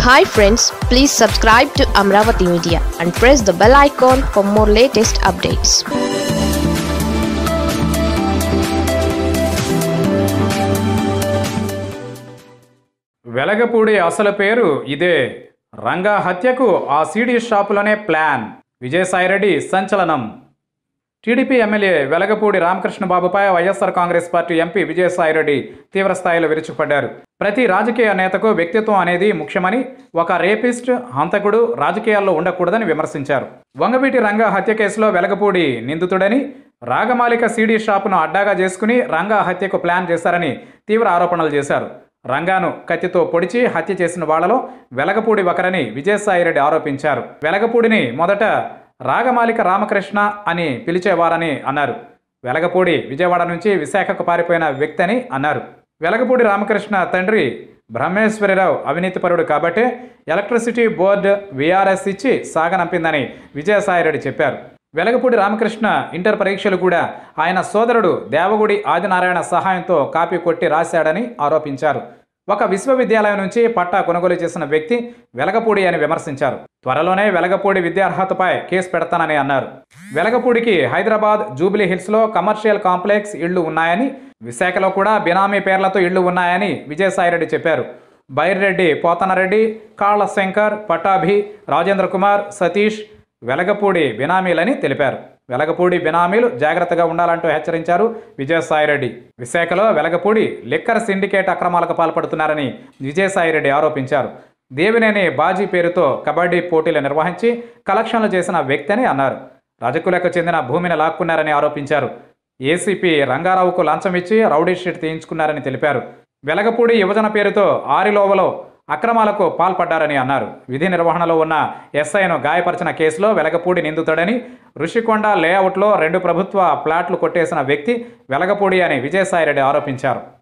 hi friends please subscribe to Amaravati media and press the bell icon for more latest updates Velagapudi అసలు పేరు ఇదే రంగా హత్యకు ఆ సీడీ షాపులోనే ప్లాన్ విజయసాయిరెడ్డి సంచలనం టీడీపీ ఎమ్మెల్యే వెలగపూడి రామకృష్ణ బాబుపై YSR Congress party MP Vijayasai Reddy తీవ్రస్థాయిలో విరుచుకుపడ్డారు ప్రతి రాజకీయ నేతకు వ్యక్తిత్వం అనేది ముఖ్యమని ఒక రేపిస్ట్ హంతకుడు రాజకీయాల్లో ఉండకూడదని విమర్శించారు వంగవీటి రంగా హత్య కేసులో వెలగపూడి నిందితుడని రాగమాలిక సీడీ షాపును అడ్డాగా చేసుకుని రంగా హత్యకు ప్లాన్ చేశారని తీవ్ర ఆరోపణలు చేశారు రంగాను కత్తితో పొడిచి హత్య చేసిన వాళ్లలో వెలగపూడి ఒకరని విజయసాయిరెడ్డి ఆరోపించారు వెలగపూడిని మొదట రాగమాలిక రామకృష్ణ అని పిలిచేవారని అన్నారు వెలగపూడి విజయవాడ నుంచి విశాఖకు పారిపోయిన వ్యక్తి అని అన్నారు వెలగపూడి రామకృష్ణ తండ్రి బ్రహ్మేశ్వరిరావు అవినీతిపరుడు కాబట్టే ఎలక్ట్రిసిటీ బోర్డు వీఆర్ఎస్ ఇచ్చి సాగనంపిందని విజయసాయిరెడ్డి చెప్పారు వెలగపూడి రామకృష్ణ ఇంటర్ పరీక్షలు కూడా ఆయన సోదరుడు దేవగుడి ఆదినారాయణ సహాయంతో కాపీ కొట్టి రాశాడని ఆరోపించారు ఒక విశ్వవిద్యాలయం నుంచి పట్టా కొనుగోలు చేసిన వ్యక్తి వెలగపూడి అని విమర్శించారు త్వరలోనే వెలగపూడి విద్యార్హతపై కేసు పెడతానని అన్నారు వెలగపూడికి హైదరాబాద్ జూబిలీ హిల్స్లో కమర్షియల్ కాంప్లెక్స్ ఇళ్లు ఉన్నాయని విశాఖలో కూడా బినామీ పేర్లతో ఇళ్లు ఉన్నాయని విజయసాయిరెడ్డి చెప్పారు బైర్రెడ్డి పోతనరెడ్డి కాళ్ల శంకర్ పటాభి రాజేంద్ర కుమార్ సతీష్ వెలగపూడి బినామీలని తెలిపారు వెలగపూడి బినామీలు జాగ్రత్తగా ఉండాలంటూ హెచ్చరించారు విజయసాయిరెడ్డి విశాఖలో వెలగపూడి లిక్కర్ సిండికేట్ అక్రమాలకు పాల్పడుతున్నారని విజయసాయిరెడ్డి ఆరోపించారు దేవినేని బాజీ పేరుతో కబడ్డీ పోటీలు నిర్వహించి కలెక్షన్లు చేసిన వ్యక్తి అని అన్నారు రజకులకు చెందిన భూమిని లాక్కున్నారని ఆరోపించారు ఏసీపీ రంగారావుకు లంచం ఇచ్చి రౌడీ షీట్ తీయించుకున్నారని తెలిపారు వెలగపూడి యువజన పేరుతో ఆరిలోవలో అక్రమాలకు పాల్పడ్డారని అన్నారు విధి నిర్వహణలో ఉన్న ఎస్ఐను గాయపరిచిన కేసులో వెలగపూడి నిందితుడని ఋషికొండ లేఅవుట్లో రెండు ప్రభుత్వ ప్లాట్లు కొట్టేసిన వ్యక్తి వెలగపూడి అని విజయసాయిరెడ్డి ఆరోపించారు